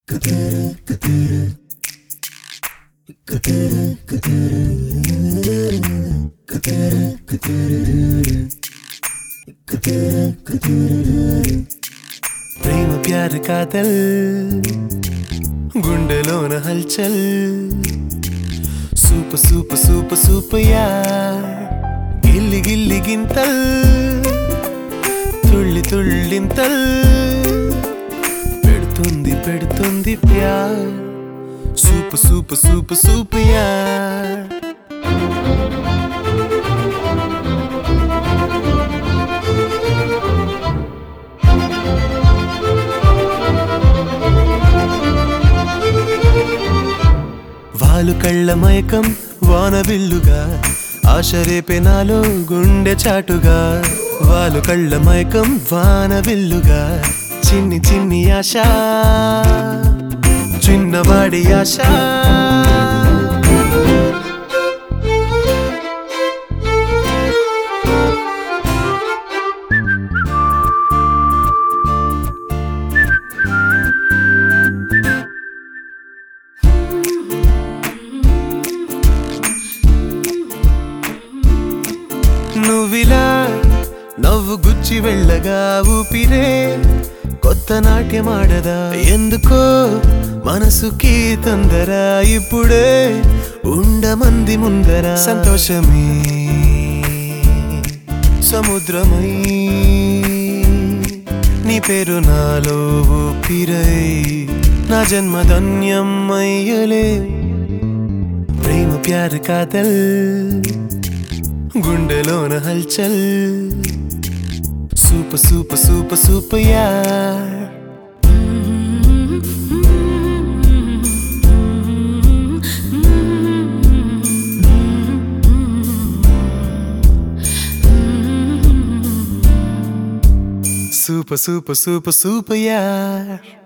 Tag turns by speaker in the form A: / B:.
A: ప్రేమ ప్యార్ కాతల్ గుండెలోన హల్చల్ సూపర్ సూపర్ సూపర్ సూపర్ యార్ గిల్లి గిల్లి గింతల్ తుళ్ళి తుళ్ళింతల్ పెడుతుంది పెడుతుంది ప్యార్ సూపర్ సూపర్ సూపర్ సూపర్ యార్ వాలు కళ్ళ మైకం వానవిల్లుగా ఆశ రేపే నాలో గుండె చాటుగా వాలు కళ్ళ మైకం వానవిల్లుగా చిన్ని చిన్ని ఆశ చిన్నవాడి ఆశ నువ్విలా నవ్వు గుచ్చి వెళ్ళగా ఊపిరే కొత్త నాట్యమాడదా ఎందుకో మనసుకి తొందర ఇప్పుడే ఉండమంది ముందర సంతోషమే సముద్రమై నీ పేరు నాలో ఊపిరై నా జన్మధన్యం అయ్యలే ప్రేమ ప్యార్ కాతల్ గుండెలోన హల్చల్ సూపర్ సూపర్ సూపర్ సూపర్ యార్ సూపర్ సూపర్ సూపర్ సూపర్ యార్